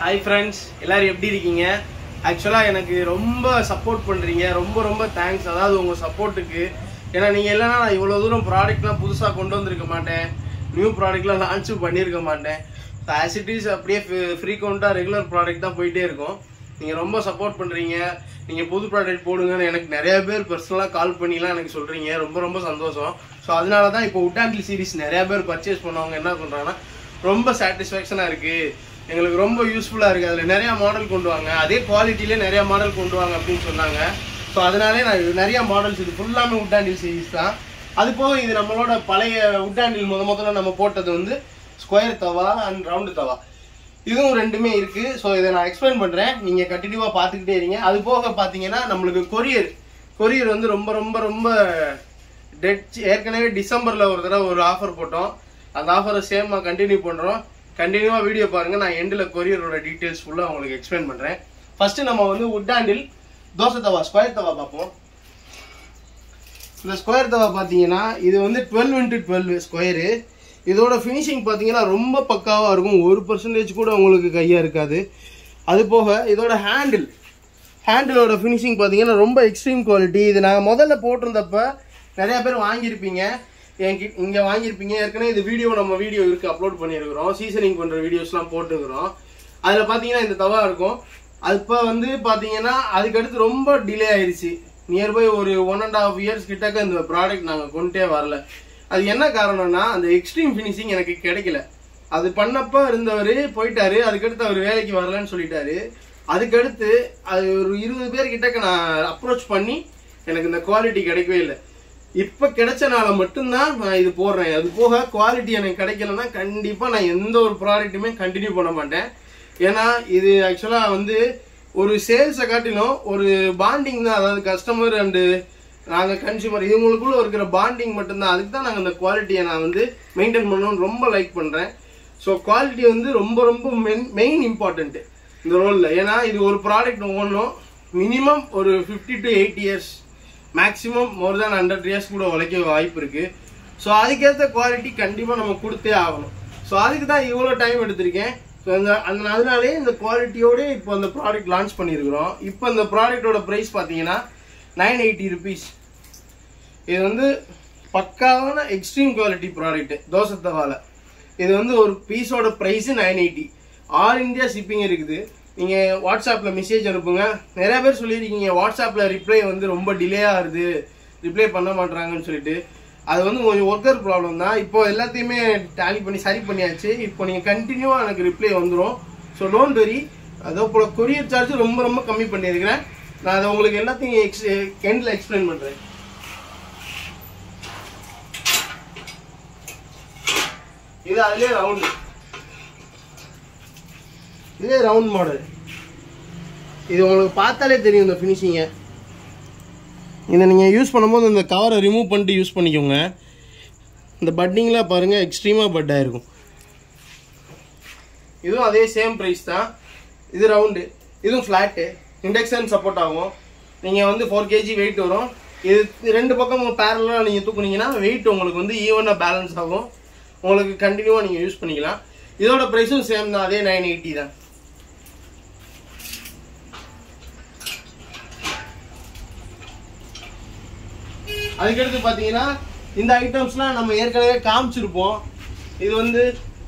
hi friends எல்லாரும் எப்படி இருக்கீங்க ஆக்சுவலாக எனக்கு ரொம்ப சப்போர்ட் பண்ணுறீங்க ரொம்ப ரொம்ப தேங்க்ஸ் அதாவது உங்கள் சப்போர்ட்டுக்கு ஏன்னா நீங்கள் இல்லைன்னா நான் இவ்வளோ தூரம் ப்ராடக்ட்லாம் புதுசாக கொண்டு வந்திருக்க மாட்டேன் நியூ ப்ராடக்ட்லாம் லான்ச்சும் பண்ணியிருக்க மாட்டேன் ஆஸ் இட் இஸ் அப்படியே ஃப்ரீக்வெண்ட்டாக ரெகுலர் ப்ராடக்ட் தான் போயிட்டே இருக்கும் நீங்கள் ரொம்ப சப்போர்ட் பண்ணுறீங்க நீங்கள் புது ப்ராடக்ட் போடுங்கன்னு எனக்கு நிறைய பேர் பர்சனலாக கால் பண்ணிலாம் எனக்கு சொல்கிறீங்க ரொம்ப ரொம்ப சந்தோஷம் ஸோ அதனால தான் இப்போ உட்டாண்டில் சீரிஸ் நிறைய பேர் பர்ச்சேஸ் பண்ணவங்க என்ன பண்ணுறாங்கன்னா ரொம்ப சாட்டிஸ்ஃபேக்ஷனாக இருக்குது எங்களுக்கு ரொம்ப யூஸ்ஃபுல்லாக இருக்குது அதில் நிறையா மாடல் கொண்டு வாங்க அதே குவாலிட்டியிலே நிறையா மாடல் கொண்டு வாங்க அப்படின்னு சொன்னாங்க ஸோ அதனாலே நான் இது நிறையா மாடல்ஸ் இது ஃபுல்லாமே உட்டாண்டில் சீரிஸ் தான் அது போக இது நம்மளோட பழைய உட்டாண்டில் முத முதல்ல நம்ம போட்டது வந்து ஸ்கொயர் தவா அண்ட் ரவுண்டு தவா இதுவும் ரெண்டுமே இருக்கு ஸோ இதை நான் எக்ஸ்பிளைன் பண்றேன் நீங்க கண்டினியூவா பார்த்துக்கிட்டே இருங்க அது போக பார்த்தீங்கன்னா நம்மளுக்கு கொரியர் கொரியர் வந்து ரொம்ப ரொம்ப ரொம்ப டெட் ஏற்கனவே டிசம்பர்ல ஒரு தடவை ஒரு ஆஃபர் போட்டோம் அந்த ஆஃபரை சேமா கண்டினியூ பண்றோம் கண்டினியூவா வீடியோ பாருங்க நான் எண்டில் கொரியரோட டீட்டெயில்ஸ் ஃபுல்லாக உங்களுக்கு எக்ஸ்பிளைன் பண்றேன் ஃபர்ஸ்ட் நம்ம வந்து உட் ஹேண்டில் தோசை தவா ஸ்கொயர் தவா பார்ப்போம் இந்த ஸ்கொயர் தவா பார்த்தீங்கன்னா இது வந்து டுவெல் இன்ட்டு டுவெல் ஸ்கொயரு இதோட ஃபினிஷிங் பார்த்தீங்கன்னா ரொம்ப பக்காவாக இருக்கும் ஒரு பர்சன்டேஜ் கூட உங்களுக்கு கையாக இருக்காது அது போக இதோட ஹேண்டில் ஹேண்டிலோட ஃபினிஷிங் பார்த்தீங்கன்னா ரொம்ப எக்ஸ்ட்ரீம் குவாலிட்டி இது நான் முதல்ல போட்டிருந்தப்ப நிறைய பேர் வாங்கியிருப்பீங்க என்கிட்ட இங்கே வாங்கியிருப்பீங்க ஏற்கனவே இது வீடியோ நம்ம வீடியோ இருக்குது அப்லோட் பண்ணியிருக்கிறோம் சீசனிங் பண்ணுற வீடியோஸ்லாம் போட்டுருக்குறோம் அதில் பார்த்தீங்கன்னா இந்த தவா இருக்கும் அது இப்போ வந்து பார்த்தீங்கன்னா அதுக்கடுத்து ரொம்ப டிலே ஆயிடுச்சு நியர்பை ஒரு ஒன் அண்ட் ஹாஃப் இயர்ஸ் கிட்டக்க இந்த ப்ராடக்ட் நாங்கள் கொண்டே வரல அது என்ன காரணம்னா அந்த எக்ஸ்ட்ரீம் ஃபினிஷிங் எனக்கு கிடைக்கல அது பண்ணப்ப இருந்தவர் போயிட்டாரு அதுக்கடுத்து அவர் வேலைக்கு வரலன்னு சொல்லிட்டாரு அதுக்கடுத்து அது ஒரு இருபது பேர் கிட்டக்க நான் அப்ரோச் பண்ணி எனக்கு இந்த குவாலிட்டி கிடைக்கவே இல்லை இப்போ கிடைச்சனால மட்டும்தான் நான் இது போடுறேன் அது போக குவாலிட்டி எனக்கு கிடைக்கலன்னா கண்டிப்பாக நான் எந்த ஒரு ப்ராடக்ட்டுமே கண்டினியூ பண்ண மாட்டேன் ஏன்னா இது ஆக்சுவலாக வந்து ஒரு சேல்ஸை காட்டிலும் ஒரு பாண்டிங் தான் அதாவது கஸ்டமர் அண்டு நாங்கள் கன்சியூமர் இவங்களுக்குள்ள இருக்கிற பாண்டிங் மட்டும்தான் அதுக்கு தான் நாங்கள் இந்த குவாலிட்டியை நான் வந்து மெயின்டைன் பண்ணணும்னு ரொம்ப லைக் பண்ணுறேன் ஸோ குவாலிட்டி வந்து ரொம்ப ரொம்ப மெயின் மெயின் இம்பார்ட்டண்ட்டு இந்த ரோலில் ஏன்னா இது ஒரு ப்ராடக்ட் ஒவ்வொன்றும் மினிமம் ஒரு fifty to eight years maximum more than hundred years கூட உழைக்க வாய்ப்பு இருக்குது ஸோ அதுக்கேற்ற குவாலிட்டி கண்டிப்பாக நம்ம கொடுத்தே ஆகணும் ஸோ அதுக்கு தான் இவ்வளோ டைம் எடுத்திருக்கேன் ஸோ அந்த அந்த அதனாலே இந்த குவாலிட்டியோட இப்போ அந்த ப்ராடக்ட் லான்ச் பண்ணியிருக்கிறோம் இப்போ இந்த ப்ராடக்ட்டோட ப்ரைஸ் பார்த்தீங்கன்னா நைன் எயிட்டி ருபீஸ் இது வந்து பக்காவான எக்ஸ்ட்ரீம் குவாலிட்டி ப்ராடக்ட் தோசை தவால இது வந்து ஒரு பீஸோட price nine eighty all India shipping இருக்குது நீங்கள் வாட்ஸ்அப்பில் மெசேஜ் அனுப்புங்க நிறைய பேர் சொல்லியிருக்கீங்க வாட்ஸ்அப்பில் ரிப்ளை வந்து ரொம்ப டிலே ஆகுது ரிப்ளை பண்ண மாட்றாங்கன்னு சொல்லிட்டு அது வந்து கொஞ்சம் ஒர்க்கர் ப்ராப்ளம் தான் இப்போ எல்லாத்தையுமே டேலி பண்ணி சரி பண்ணியாச்சு இப்போ நீங்கள் கண்டினியூவாக எனக்கு ரிப்ளை வந்துடும் ஸோ டோன்ட் வெரி அதோ போல் கொரியர் சார்ஜ் ரொம்ப ரொம்ப கம்மி பண்ணியிருக்கிறேன் நான் அதை உங்களுக்கு எல்லாத்தையும் எக்ஸ் எண்டில் எக்ஸ்பிளைன் பண்ணுறேன் இது அதுலேயே ரவுண்டு இதே ரவுண்ட் மாடல் இது உங்களுக்கு பார்த்தாலே தெரியும் இந்த ஃபினிஷிங்கை இதை நீங்கள் யூஸ் பண்ணும்போது இந்த கவரை ரிமூவ் பண்ணிட்டு யூஸ் பண்ணிக்கோங்க இந்த பட்டிங்கில் பாருங்கள் எக்ஸ்ட்ரீமாக பட் ஆயிருக்கும் இதுவும் அதே சேம் ப்ரைஸ் தான் இது ரவுண்டு இதுவும் ஃப்ளாட்டு இண்டக்ஷன் சப்போர்ட் ஆகும் நீங்கள் வந்து ஃபோர் கேஜி வெயிட் வரும் இது ரெண்டு பக்கம் பேரலாக நீங்கள் தூக்குனீங்கன்னா வெயிட் உங்களுக்கு வந்து ஈவனாக பேலன்ஸ் ஆகும் உங்களுக்கு கண்டினியூவாக நீங்கள் யூஸ் பண்ணிக்கலாம் இதோட ப்ரைஸும் சேம் தான் அதே நைன் எயிட்டி தான் அதுக்கடுத்து பார்த்தீங்கன்னா இந்த ஐட்டம்ஸ்லாம் நம்ம ஏற்கனவே காமிச்சிருப்போம் இது வந்து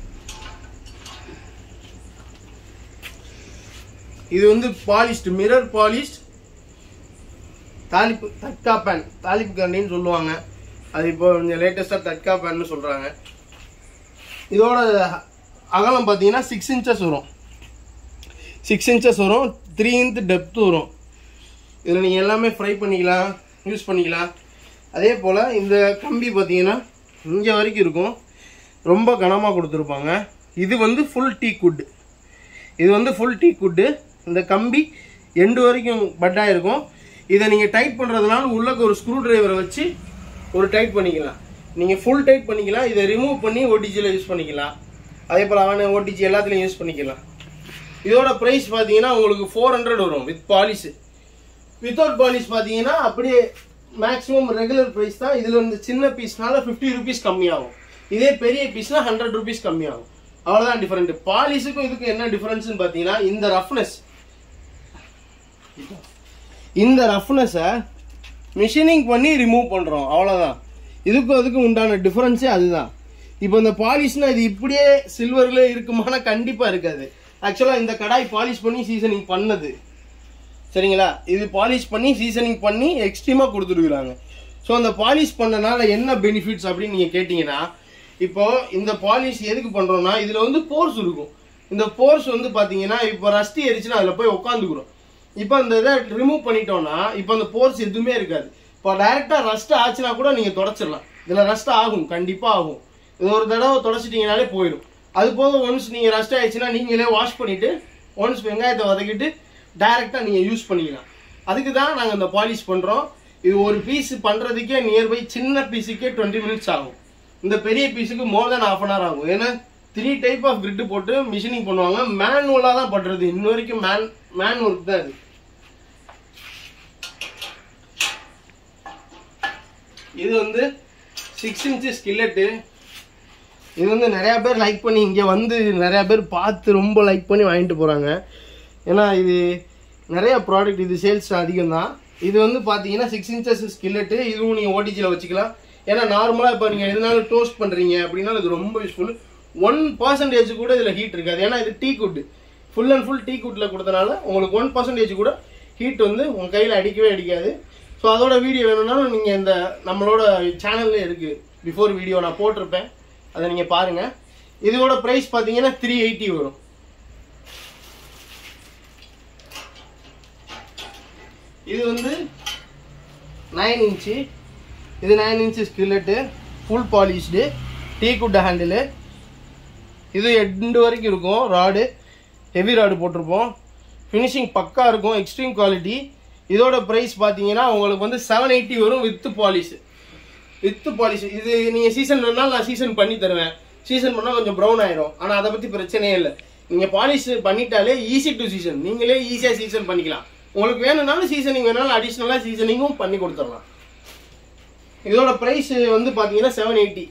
இது வந்து பாலிஸ்ட் மிரர் பாலிஸ்ட் தாலிப்பு தட்கா பேன் தாலிப்பு கண்டின்னு சொல்லுவாங்க அது இப்போ கொஞ்சம் லேட்டஸ்ட்டாக தட்கா பேன்னு சொல்கிறாங்க இதோட அகலம் பார்த்தீங்கன்னா சிக்ஸ் இன்ச்சஸ் வரும் சிக்ஸ் இன்ச்சஸ் வரும் த்ரீ இன்த் டெப்த் வரும் இதில் நீங்கள் எல்லாமே ஃப்ரை பண்ணிக்கலாம் யூஸ் பண்ணிக்கலாம் அதே போல் இந்த கம்பி பார்த்தீங்கன்னா இங்கே வரைக்கும் இருக்கும் ரொம்ப கனமாக கொடுத்துருப்பாங்க இது வந்து ஃபுல் டீ குட் இது வந்து ஃபுல் டீ குட்டு இந்த கம்பி எண்டு வரைக்கும் பட்டாக இருக்கும் இதை நீங்கள் டைட் பண்ணுறதுனால உள்ளக்கு ஒரு ஸ்க்ரூ டிரைவரை வச்சு ஒரு டைட் பண்ணிக்கலாம் நீங்கள் ஃபுல் டைட் பண்ணிக்கலாம் இதை ரிமூவ் பண்ணி ஓடிஜியில் யூஸ் பண்ணிக்கலாம் அதே போல் அவனை ஓடிஜி எல்லாத்துலேயும் யூஸ் பண்ணிக்கலாம் இதோட ப்ரைஸ் பார்த்தீங்கன்னா உங்களுக்கு ஃபோர் ஹண்ட்ரட் வரும் வித் பாலிஷு வித்தவுட் பாலிஷ் பார்த்தீங்கன்னா அப்படியே மேக்ஸிமம் ரெகுலர் ப்ரைஸ் தான் இதில் இந்த சின்ன பீஸ்னால ஃபிஃப்டி ருபீஸ் கம்மியாகும் இதே பெரிய பீஸ்னா ஹண்ட்ரட் ருபீஸ் கம்மியாகும் அவ்வளோதான் டிஃபரெண்ட் பாலிஷுக்கும் இதுக்கும் என்ன டிஃபரன்ஸ்னு பார்த்தீங்கன்னா இந்த ரஃப்னஸ் இந்த ரஃப்னஸை மிஷினிங் பண்ணி ரிமூவ் பண்ணுறோம் அவ்வளோதான் இதுக்கும் அதுக்கும் உண்டான டிஃபரன்ஸே அதுதான் இப்போ இந்த பாலிஷ்னா இது இப்படியே சில்வர்ல இருக்குமானா கண்டிப்பாக இருக்காது ஆக்சுவலாக இந்த கடாய் பாலிஷ் பண்ணி சீசனிங் பண்ணது சரிங்களா இது பாலிஷ் பண்ணி சீசனிங் பண்ணி எக்ஸ்ட்ரீமாக கொடுத்துருக்குறாங்க ஸோ அந்த பாலிஷ் பண்ணனால என்ன பெனிஃபிட்ஸ் அப்படின்னு நீங்கள் கேட்டிங்கன்னா இப்போ இந்த பாலிஷ் எதுக்கு பண்ணுறோம்னா இதில் வந்து போர்ஸ் இருக்கும் இந்த போர்ஸ் வந்து பார்த்தீங்கன்னா இப்போ ரஸ்டி எரிச்சுன்னா அதில் போய் உட்காந்துக்கிறோம் இப்போ அந்த இதை ரிமூவ் பண்ணிட்டோம்னா இப்போ அந்த போர்ஸ் எதுவுமே இருக்காது இப்போ டைரெக்டாக ரஸ்ட் ஆச்சுன்னா கூட நீங்கள் தொடச்சிடலாம் இதில் ரஸ்ட் ஆகும் கண்டிப்பாக ஆகும் இது ஒரு தடவை தொடச்சிட்டிங்கனாலே போயிடும் அது போக ஒன்ஸ் நீங்கள் ரஸ்ட் ஆயிடுச்சுன்னா நீங்களே வாஷ் பண்ணிவிட்டு ஒன்ஸ் வெங்காயத்தை வதக்கிட்டு டைரெக்டாக நீங்கள் யூஸ் பண்ணிக்கலாம் அதுக்கு தான் நாங்கள் இந்த பாலிஷ் பண்ணுறோம் இது ஒரு பீஸ் பண்ணுறதுக்கே நியர்பை சின்ன பீஸுக்கே டுவெண்ட்டி மினிட்ஸ் ஆகும் இந்த பெரிய பீஸுக்கு more than half an hour ஆகும் ஏன்னா த்ரீ டைப் ஆஃப் கிரிட்டு போட்டு மிஷினிங் பண்ணுவாங்க மேனுவலாக தான் பண்ணுறது இன்ன வரைக்கும் மேன் மேன் ஒர்க் தான் இது இது வந்து சிக்ஸ் இன்ச்சு ஸ்கில்லெட்டு இது வந்து நிறையா பேர் லைக் பண்ணி இங்கே வந்து நிறையா பேர் பார்த்து ரொம்ப லைக் பண்ணி வாங்கிட்டு போகிறாங்க ஏன்னா இது நிறைய ப்ராடக்ட் இது சேல்ஸ் அதிகம் தான் இது வந்து பார்த்தீங்கன்னா சிக்ஸ் இன்ச்சஸ் ஸ்கில்லெட்டு இதுவும் நீங்கள் ஓடிஜியில் வச்சுக்கலாம் ஏன்னா நார்மலாக இப்போ நீங்கள் எதுனாலும் டோஸ்ட் பண்ணுறீங்க அப்படின்னா இது ரொம்ப யூஸ்ஃபுல் ஒன் பர்சன்டேஜ் கூட இதில் ஹீட் இருக்காது ஏன்னா இது teak wood full and full teak குட்டில் கொடுத்தனால உங்களுக்கு ஒன் பர்சன்டேஜ் கூட ஹீட் வந்து உங்கள் கையில் அடிக்கவே அடிக்காது ஸோ அதோட வீடியோ வேணும்னாலும் நீங்கள் இந்த நம்மளோட சேனல்ல இருக்குது பிஃபோர் வீடியோ நான் போட்டிருப்பேன் அதை நீங்கள் பாருங்கள் இதோட ப்ரைஸ் பார்த்தீங்கன்னா த்ரீ எயிட்டி வரும் இது வந்து நைன் இன்ச்சு இது nine inch skillet full polished teak wood handle இது எண்டு வரைக்கும் இருக்கும் ராடு ஹெவி ராடு போட்டிருப்போம் ஃபினிஷிங் பக்கா இருக்கும் எக்ஸ்ட்ரீம் குவாலிட்டி இதோட ப்ரைஸ் பார்த்தீங்கன்னா உங்களுக்கு வந்து செவன் எயிட்டி வரும் வித்து பாலிஷ் வித்து பாலிஷ் இது நீங்கள் சீசன் வேணாலும் நான் சீசன் பண்ணி தருவேன் சீசன் பண்ணால் கொஞ்சம் ப்ரௌன் ஆயிரும் ஆனால் அதை பற்றி பிரச்சனையே இல்லை நீங்கள் பாலிஷ் பண்ணிட்டாலே ஈஸி டு சீசன் நீங்களே ஈஸியாக சீசன் பண்ணிக்கலாம் உங்களுக்கு வேணும்னாலும் சீசனிங் வேணாலும் அடிஷ்னலாக சீசனிங்கும் பண்ணி கொடுத்துடலாம் இதோட ப்ரைஸ் வந்து பார்த்தீங்கன்னா செவன் எயிட்டி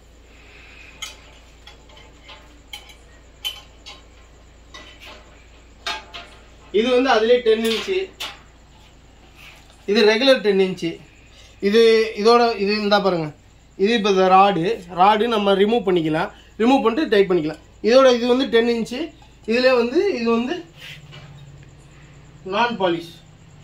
இது வந்து அதுலேயே டென் இன்ச்சு இது ரெகுலர் டென் இன்ச்சு இது இதோட இது இந்தா பாருங்க இது இப்போ இந்த ராடு ராடு நம்ம ரிமூவ் பண்ணிக்கலாம் ரிமூவ் பண்ணிட்டு டைட் பண்ணிக்கலாம் இதோட இது வந்து டென் இன்ச்சு இதில் வந்து இது வந்து நான் பாலிஷ்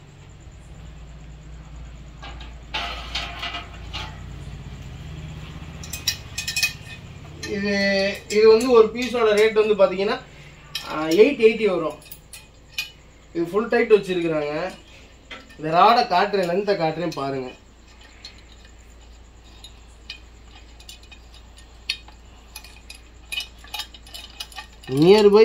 இது இது வந்து ஒரு பீஸோட ரேட் வந்து பார்த்தீங்கன்னா எயிட் எயிட்டி வரும் இது ஃபுல் டைட் வச்சிருக்கிறாங்க இந்த ராடை காட்டுறேன் லென்த்தை காட்டுறேன் பாருங்க நியர்பை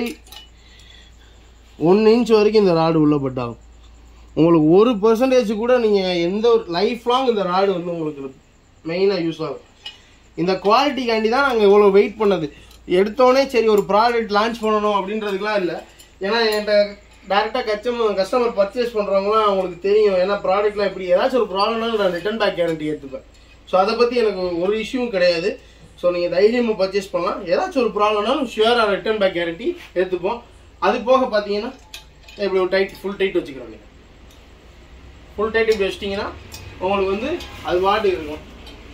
ஒன் இன்ச் வரைக்கும் இந்த ராடு உள்ள பட்டாகும் உங்களுக்கு ஒரு பர்சன்டேஜ் கூட நீங்கள் எந்த ஒரு லைஃப் லாங் இந்த ராடு வந்து உங்களுக்கு மெயினாக யூஸ் ஆகும் இந்த குவாலிட்டிக்காண்டி தான் நாங்கள் இவ்வளோ வெயிட் பண்ணது எடுத்தோடனே சரி ஒரு ப்ராடக்ட் லான்ச் பண்ணணும் அப்படின்றதுக்குலாம் இல்லை ஏன்னா என்கிட்ட டேரெக்டாக கஸ்டமர் கஸ்டமர் பர்ச்சேஸ் பண்ணுறவங்களாம் அவங்களுக்கு தெரியும் ஏன்னா ப்ராடக்ட்லாம் இப்படி ஏதாச்சும் ஒரு ப்ராப்ளம்னாலும் நான் ரிட்டர்ன் பேக் கேரண்டி எடுத்துப்பேன் ஸோ அதை பற்றி எனக்கு ஒரு இஷ்யூவும் கிடையாது ஸோ நீங்கள் தைரியமாக பர்ச்சேஸ் பண்ணலாம் ஏதாச்சும் ஒரு ப்ராப்ளம்னாலும் ஷுவராக ரிட்டர்ன் பேக் கேரண்டி எடுத்துப்போம் அது போக பார்த்தீங்கன்னா இப்படி ஒரு டைட் ஃபுல் டைட் வச்சுக்கிறோங்க ஃபுல் டைட் இப்படி வச்சிட்டிங்கன்னா உங்களுக்கு வந்து அது வாட்டு இருக்கும்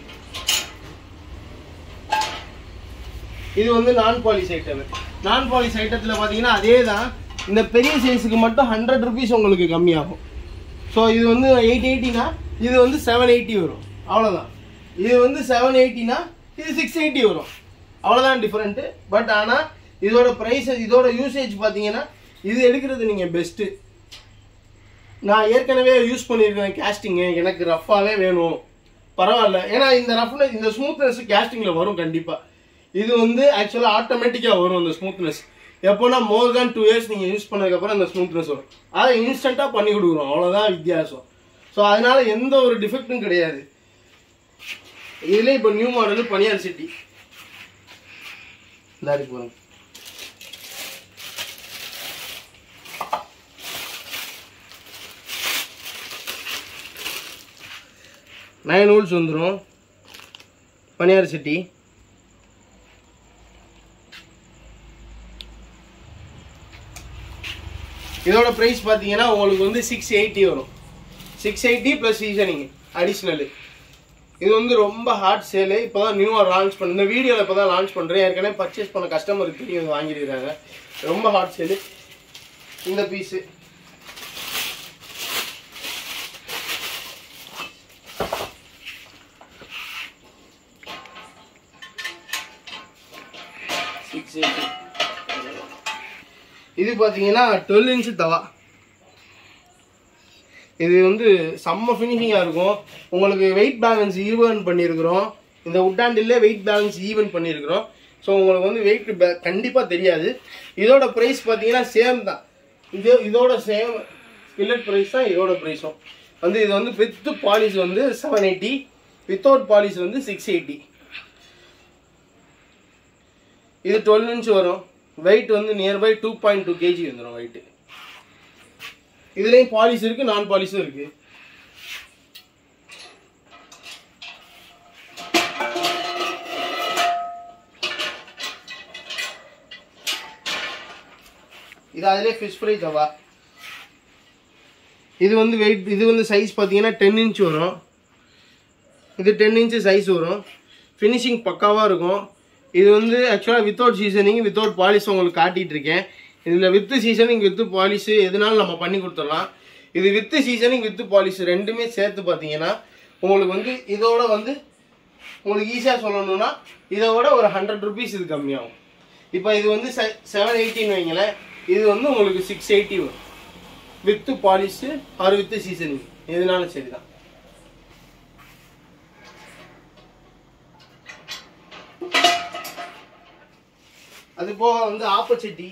இது வந்து நான் பாலிஸ் ஐட்டம் நான் பாலிஸ் ஐட்டத்தில் பார்த்தீங்கன்னா அதே தான் இந்த பெரிய சைஸுக்கு மட்டும் ஹண்ட்ரட் ருபீஸ் உங்களுக்கு கம்மியாகும் ஸோ இது வந்து எயிட் எயிட்டினா இது வந்து செவன் எயிட்டி வரும் அவ்வளோதான் இது வந்து செவன் எயிட்டினா இது சிக்ஸ் எயிட்டி வரும் அவ்வளோதான் டிஃப்ரெண்ட்டு பட் ஆனால் இதோட ப்ரைஸ் இதோட யூசேஜ் பார்த்தீங்கன்னா இது எடுக்கிறது நீங்கள் பெஸ்ட்டு நான் ஏற்கனவே யூஸ் பண்ணியிருக்கேன் கேஸ்டிங்கு எனக்கு ரஃப்பாகவே வேணும் பரவாயில்ல ஏன்னா இந்த ரஃப்னஸ் இந்த ஸ்மூத்னஸ் கேஸ்டிங்கில் வரும் கண்டிப்பாக இது வந்து ஆக்சுவலாக ஆட்டோமேட்டிக்காக வரும் இந்த ஸ்மூத்னஸ் எப்போனா மோர் தேன் டூ இயர்ஸ் நீங்கள் யூஸ் பண்ணதுக்கப்புறம் இந்த ஸ்மூத்னஸ் வரும் அதை இன்ஸ்டண்ட்டாக பண்ணி கொடுக்குறோம் அவ்வளோதான் வித்தியாசம் ஸோ அதனால எந்த ஒரு டிஃபெக்ட்டும் கிடையாது இதுல இப்போ நியூ மாடலு பனியார் சிட்டி இந்த இருக்கு பாருங்க நைன் ஹோல்ஸ் வந்துடும் பனியார் சிட்டி இதோட ப்ரைஸ் பார்த்தீங்கன்னா உங்களுக்கு வந்து சிக்ஸ் எயிட்டி வரும் six eighty plus seasoning additional இது வந்து ரொம்ப ஹாட் சேலு இப்போ தான் நியூவாக லான்ச் பண்ண இந்த வீடியோவில் இப்போ தான் லான்ச் பண்ணுறேன் ஏற்கனவே பர்ச்சேஸ் பண்ண கஸ்டமருக்கு தெரியும் இது வாங்கியிருக்காங்க ரொம்ப ஹாட் சேலு இந்த பீஸு சிக்ஸ் எயிட்டி இது பார்த்தீங்கன்னா டுவெல் இன்ச்சு தவா இது வந்து செம்ம ஃபினிஷிங்காக இருக்கும் உங்களுக்கு வெயிட் பேலன்ஸ் ஈவன் பண்ணியிருக்கிறோம் இந்த உட்டாண்டிலே வெயிட் பேலன்ஸ் ஈவன் பண்ணியிருக்கிறோம் ஸோ உங்களுக்கு வந்து வெயிட் கண்டிப்பாக தெரியாது இதோட ப்ரைஸ் பார்த்தீங்கன்னா சேம் தான் இது இதோட சேம் ஸ்கில்லட் ப்ரைஸ் தான் இதோட ப்ரைஸும் வந்து இது வந்து வித் பாலிஷ் வந்து செவன் எயிட்டி வித்தவுட் பாலிஷ் வந்து சிக்ஸ் எயிட்டி இது டுவெல் இன்ச் வரும் வெயிட் வந்து nearby two point two KG வந்துடும் வெயிட் இதுலேயும் பாலிஷ் இருக்கு நான் பாலிஷும் இருக்கு இது அதிலே ஃபிஷ் ஃப்ரை தவா இது வந்து வெயிட் இது வந்து சைஸ் பார்த்தீங்கன்னா டென் இன்ச் வரும் இது டென் இன்ச்சு சைஸ் வரும் ஃபினிஷிங் பக்காவாக இருக்கும் இது வந்து ஆக்சுவலாக வித்தவுட் சீசனிங் வித்தவுட் பாலிஷ் உங்களுக்கு காட்டிட்டு இருக்கேன் இதில் வித்து சீசனிங் வித்து பாலிஷ் எதுனாலும் நம்ம பண்ணி கொடுத்துடலாம் இது வித்து சீசனிங் வித்து பாலிஷ் ரெண்டுமே சேர்த்து பார்த்தீங்கன்னா உங்களுக்கு வந்து இதோட வந்து உங்களுக்கு ஈஸியாக சொல்லணும்னா இதை விட ஒரு ஹண்ட்ரட் ருபீஸ் இது கம்மியாகும் இப்போ இது வந்து செவன் எயிட்டின்னு வைங்களேன் இது வந்து உங்களுக்கு சிக்ஸ் எயிட்டி வரும் with polish or with seasoning எதுனாலும் சரிதான் அது போக வந்து ஆப்பச்சட்டி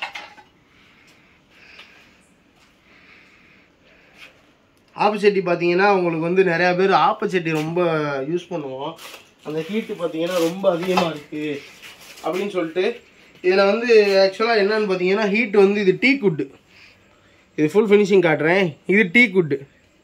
ஆப்பச்சட்டி பார்த்தீங்கன்னா உங்களுக்கு வந்து நிறையா பேர் ஆப்பச்சட்டி ரொம்ப யூஸ் பண்ணுவோம் அந்த ஹீட்டு பார்த்தீங்கன்னா ரொம்ப அதிகமாக இருக்குது அப்படின்னு சொல்லிட்டு இதில் வந்து ஆக்சுவலாக என்னன்னு பார்த்தீங்கன்னா ஹீட் வந்து இது டீ குட்டு இது ஃபுல் ஃபினிஷிங் காட்டுறேன் இது டீ குட்டு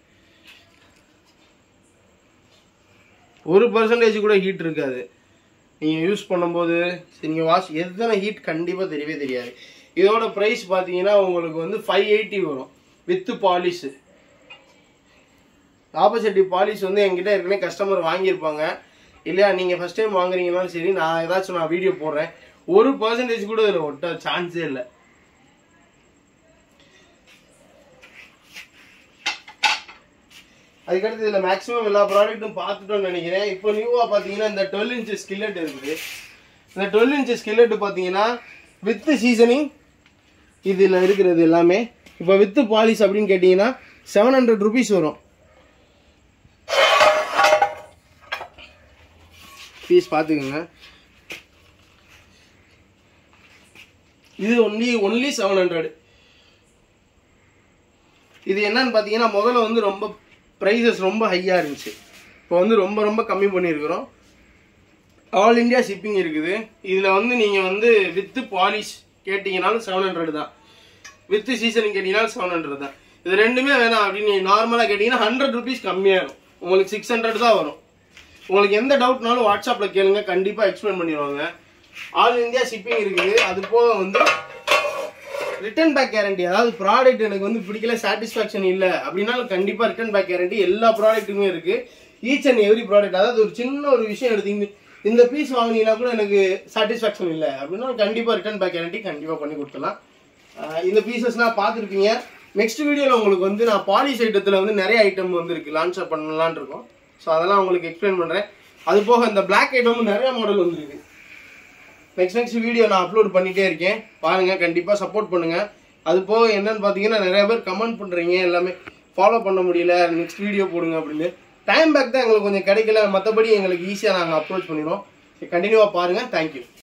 ஒரு பர்சன்டேஜ் கூட ஹீட் இருக்காது நீங்கள் யூஸ் பண்ணும்போது நீங்கள் வாஷ் எத்தனை ஹீட் கண்டிப்பாக தெரியவே தெரியாது இதோட ப்ரைஸ் பார்த்தீங்கன்னா உங்களுக்கு வந்து ஃபைவ் எயிட்டி வரும் வித்து பாலிஷு ஆப்போசிட்டி பாலிஷ் வந்து என்கிட்ட ஏற்கனவே கஸ்டமர் வாங்கியிருப்பாங்க இல்லையா நீங்கள் ஃபஸ்ட் டைம் வாங்குறீங்கனாலும் சரி நான் ஏதாச்சும் நான் வீடியோ போடுறேன் ஒரு பர்சன்டேஜ் கூட இதில் ஒட்ட சான்ஸே இல்லை அதுக்கடுத்து இதில் மேக்ஸிமம் எல்லா ப்ராடக்ட்டும் பார்த்துட்டோம்னு நினைக்கிறேன் இப்போ நியூவாக பார்த்தீங்கன்னா இந்த டுவெல் இன்ச்சு ஸ்கில்லட் இருக்குது இந்த டுவெல் இன்ச்சு ஸ்கில்லட் பார்த்தீங்கன்னா வித்து சீசனிங் இதில் இருக்கிறது எல்லாமே இப்போ வித்து பாலிஷ் அப்படின்னு கேட்டிங்கன்னா செவன் ஹண்ட்ரட் ருபீஸ் வரும் பீஸ் பார்த்துக்கோங்க இது ஒன்லி ஒன்லி செவன் ஹண்ட்ரட் இது என்னன்னு பார்த்தீங்கன்னா முதல்ல வந்து ரொம்ப ப்ரைஸஸ் ரொம்ப ஹையாக இருந்துச்சு இப்போ வந்து ரொம்ப ரொம்ப கம்மி பண்ணியிருக்கிறோம் ஆல் இந்தியா ஷிப்பிங் இருக்குது இதில் வந்து நீங்கள் வந்து வித்து பாலிஷ் கேட்டிங்கனாலும் செவன் ஹண்ட்ரட் தான் வித்து சீசனிங் கேட்டிங்கனாலும் செவன் ஹண்ட்ரட் தான் இது ரெண்டுமே வேணாம் அப்படின்னு நார்மலாக கேட்டிங்கன்னா ஹண்ட்ரட் ருபீஸ் கம்மியாகும் உங்களுக்கு சிக்ஸ் ஹண்ட்ரட் தான் வரும் உங்களுக்கு எந்த டவுட்னாலும் வாட்ஸ்அப்பில் கேளுங்க கண்டிப்பாக எக்ஸ்பிளைன் பண்ணிடுவாங்க ஆல் இந்தியா ஷிப்பிங் இருக்குது அது போக வந்து ரிட்டர்ன் பேக் கேரண்டி அதாவது ப்ராடக்ட் எனக்கு வந்து பிடிக்கல சாட்டிஸ்ஃபேக்ஷன் இல்லை அப்படின்னாலும் கண்டிப்பாக ரிட்டர்ன் பேக் கேரண்டி எல்லா ப்ராடக்ட்டுமே இருக்குது ஈச் அண்ட் எவ்ரி ப்ராடக்ட் அதாவது ஒரு சின்ன ஒரு விஷயம் எடுத்தீங்க இந்த பீஸ் வாங்கினீங்கன்னா கூட எனக்கு சாட்டிஸ்ஃபேக்ஷன் இல்லை அப்படின்னா கண்டிப்பாக ரிட்டர்ன் பேக் கேரண்டி கண்டிப்பாக பண்ணி கொடுத்துடலாம் ஆஹ் இந்த பீசஸ்லாம் பார்த்துருப்பீங்க நெக்ஸ்ட் வீடியோவில் உங்களுக்கு வந்து நான் பாலிஷ் ஐட்டத்தில் வந்து நிறைய ஐட்டம் வந்து இருக்கு லான்ச் பண்ணலான்னு இருக்கோம் ஸோ அதெல்லாம் உங்களுக்கு எக்ஸ்பிளைன் பண்ணுறேன் அது போக இந்த பிளாக் ஐட்டமும் நிறைய மாடல் வந்துருக்கு நெக்ஸ்ட் நெக்ஸ்ட் வீடியோ நான் அப்லோட் பண்ணிட்டே இருக்கேன் பாருங்க கண்டிப்பாக சப்போர்ட் பண்ணுங்க அது போக என்னன்னு பார்த்தீங்கன்னா நிறைய பேர் கமெண்ட் பண்ணுறீங்க எல்லாமே ஃபாலோ பண்ண முடியல நெக்ஸ்ட் வீடியோ போடுங்க அப்படின்னு டைம் பேக் தான் எங்களுக்கு கொஞ்சம் கிடைக்கல மற்றபடி எங்களுக்கு ஈஸியாக நாங்கள் அப்ரோச் பண்ணிடுவோம் கண்டினியூவாக பாருங்கள் தேங்க்யூ